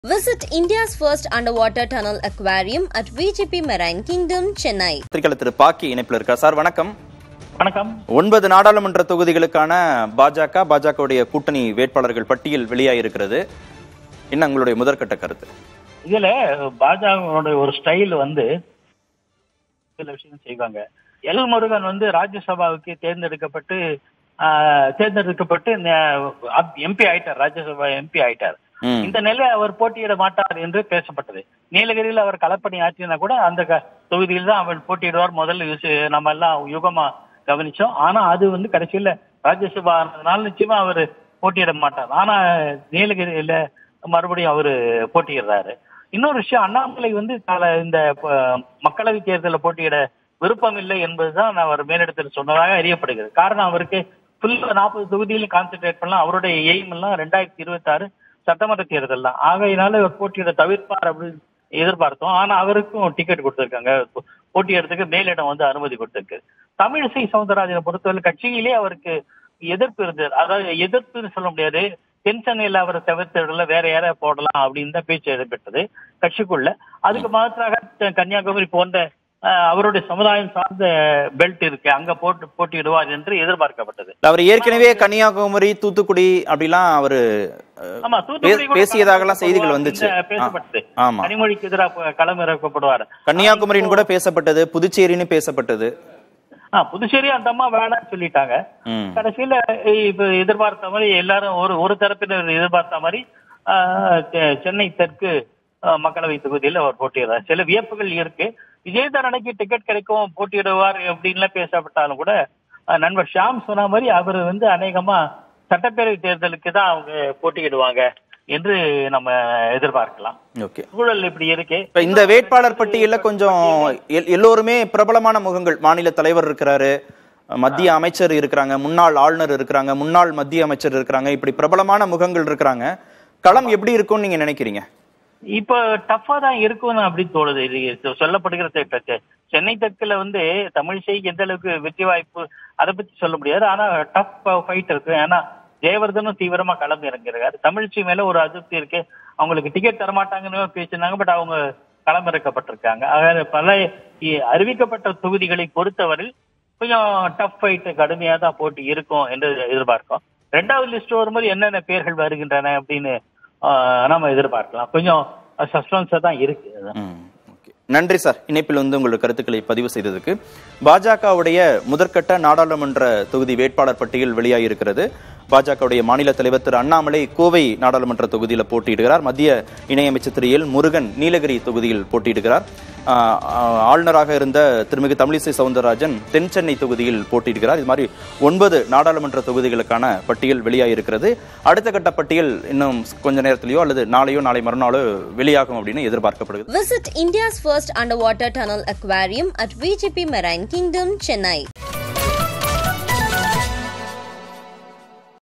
Visit India's first underwater tunnel aquarium at VGP Marine Kingdom, Chennai. பத்திரிகையாளர் திரு பாக்கி இணைப்பில் இருக்கா சார் வணக்கம் வணக்கம் ஒன்பது நாடாளுமன்ற தொகுதிகளுக்கான பாஜக பாஜகவுடைய கூட்டணி வேட்பாளர்கள் பட்டியல் வெளியாயிருக்கிறது என்ன உங்களுடைய முதற்கட்ட கருத்து இதுல பாஜகவோட ஒரு ஸ்டைல் வந்து சில விஷயம் செய்வாங்க எல் முருகன் வந்து ராஜ்யசபாவுக்கு தேர்ந்தெடுக்கப்பட்டு ஆஹ், தேர்ந்தெடுக்கப்பட்டு எம்பி ஆயிட்டார் ராஜ்யசபா எம்பி ஆயிட்டார் ம். இந்த நிலை அவர் போட்டியிட மாட்டார் என்று பேசப்பட்டது நீலகிரியில் அவர் களப்பணி ஆற்றினா கூட அந்த க- தொகுதியில் தான் அவர் போட்டியிடுவார் முதல்ல யூஸ்- நம்ம எல்லாம் யுகமா கவனிச்சோம் ஆனா அது வந்து கடைசியில ராஜ்யசபா ஆனதுனால நிச்சயமா அவர் போட்டியிட மாட்டார் ஆனா நீலகிரியில மறுபடியும் அவரு போட்டியிடுறாரு இன்னொரு விஷயம் அண்ணாமலை வந்து பல இந்த ப- மக்களவை தேர்தலில் போட்டியிட விருப்பம் இல்லை என்பதுதான் அவர் மேலிடத்தில் சொன்னதாக அறியப்படுகிறது காரணம் அவருக்கு ஃபுல்லா நாற்பது தொகுதியிலும் கான்சென்ட்ரேட் பண்ணலாம் அவருடைய எய்ம் எல்லாம் ரெண்டாயிரத்தி இருபத்தி ஆறு சட்டமன்ற தேர்தல் தான் ஆகையினால அவர் போட்டியிட தவிர்ப்பார் அப்படின்னு எதிர்பார்த்தோம் ஆனா அவருக்கும் டிக்கெட் கொடுத்திருக்காங்க போட்டியிடறதுக்கு மேலிடம் வந்து அனுமதி கொடுத்திருக்கு தமிழிசை சவுந்தரராஜனை பொறுத்தவரை கட்சியிலே அவருக்கு எதிர்ப்பு இருந்தது அதாவது எதிர்ப்புன்னு சொல்ல முடியாது தென் சென்னையில அவரை தவிர்த்து வேற யாரை போடலாம் அப்படின்னு தான் பேச்சு இடம்பெற்றது கட்சிக்குள்ள அதுக்கு மாற்றாக கன்னியாகுமரி போன்ற அஹ், அவருடைய சமுதாயம் சார்ந்த பெல்ட் இருக்கு அங்க போட்டு போட்டியிடுவார் என்று எதிர்பார்க்கப்பட்டது அவர் ஏற்கனவே கன்னியாகுமரி தூத்துக்குடி அப்படிலாம் அவரு அஹ், ஆமா தூத்துக்குடி கூட பேசியதாகலாம் செய்திகள் வந்துச்சு. இந்த பேசப்பட்டது ஆ, ஆமா. கனிமொழிக்கு எதிராக களம் இறக்கப்படுவார் கன்னியாகுமரின்னு கூட பேசப்பட்டது புதுச்சேரின்னு பேசப்பட்டது ஆ புதுச்சேரி அந்த அம்மா வேணாம்னு சொல்லிட்டாங்க ம். கடைசியில இப்ப எதிர்பார்த்த மாதிரி எல்லாரும் ஒரு ஒரு தரப்பினர் எதிர்பார்த்த மாதிரி ஆ, செ- சென்னை தெற்கு ஆ, மக்களவை தொகுதியில் அவர் போட்டியிடுறார் சில வியப்புகள் இருக்கு விஜயதரனுக்கு டிக்கெட் கிடைக்கும் போட்டியிடுவார் அப்படின்லாம் பேசப்பட்டாலும் கூட ஆ, நண்பர் ஷியாம் சொன்ன மாதிரி அவர் வந்து அநேகமா சட்டப்பேரவை தேர்தலுக்கு தான் அவங்க போட்டியிடுவாங்க என்று நம்ம எதிர்பார்க்கலாம் ஓகே சூழல் இப்படி இருக்கு இப்ப இந்த வேட்பாளர் பட்டியல்ல கொஞ்சம் எல்- எல்லோருமே பிரபலமான முகங்கள் மாநில தலைவர் இருக்கிறாரு மத்திய அமைச்சர் இருக்கிறாங்க முன்னாள் ஆளுநர் இருக்கிறாங்க முன்னாள் மத்திய அமைச்சர் இருக்கிறாங்க இப்படி பிரபலமான முகங்கள் இருக்கிறாங்க களம் எப்படி இருக்கும்னு நீங்க நினைக்கிறீங்க இப்ப டஃபா தான் இருக்கும்னு அப்படி தோணுது இது சொ- சொல்லப்படுகிற தெ- தெ- தெ- சென்னை தெற்குல வந்து தமிழிசைக்கு எந்த அளவுக்கு வெற்றி வாய்ப்பு அதை பத்தி சொல்ல முடியாது ஆனா டஃப் ஃபைட் இருக்கு ஏன்னா ஜெயவர்தனும் தீவிரமா களம் இறங்கிறாரு தமிழிசை மேல ஒரு அதிருப்தி இருக்கு அவங்களுக்கு டிக்கெட் தரமாட்டாங்கன்னு பேசினாங்க பட் அவங்க களம் இறக்கப்பட்டிருக்காங்க ஆக பல இ- அறிவிக்கப்பட்ட தொகுதிகளை பொறுத்தவரையில் கொஞ்சம் டஃப் ஃபைட் கடுமையா தான் போட்டி இருக்கும் என்று எதிர்பார்க்கிறோம் ரெண்டாவது லிஸ்ட் வரும்போது என்னென்ன பேர்கள் வருகின்றன அப்படின்னு ஆஹ், நாம எதிர்பார்க்கலாம் கொஞ்சம் சஸ்பென்ஸா தான் இருக்கு அது. ம், okay. நன்றி சார் இணைப்பில் வந்து உங்களுடைய கருத்துக்களை பதிவு செய்ததுக்கு பாஜகவுடைய முதற்கட்ட நாடாளுமன்ற தொகுதி வேட்பாளர் பட்டியல் வெளியாகியிருக்கிறது பாஜகவுடைய மாநில தலைவர் திரு அண்ணாமலை கோவை நாடாளுமன்ற தொகுதியில் போட்டியிடுகிறார் மத்திய இணையமைச்சர் திரு எல் முருகன் நீலகிரி தொகுதியில் போட்டியிடுகிறார் ஆஹ், ஆஹ், ஆளுநராக இருந்த திருமிகு தமிழிசை சவுந்தரராஜன் தென் சென்னை தொகுதியில் போட்டியிடுகிறார் இது மாதிரி ஒன்பது நாடாளுமன்ற தொகுதிகளுக்கான பட்டியல் வெளியாகியிருக்கிறது அடுத்த கட்ட பட்டியல் இன்னும் கொஞ்ச நேரத்திலேயோ அல்லது நாளையோ நாளை மறுநாளோ வெளியாகும் அப்படின்னு எதிர்பார்க்கப்படுகிறது Visit India's first underwater tunnel aquarium at VGP Marine Kingdom, Chennai.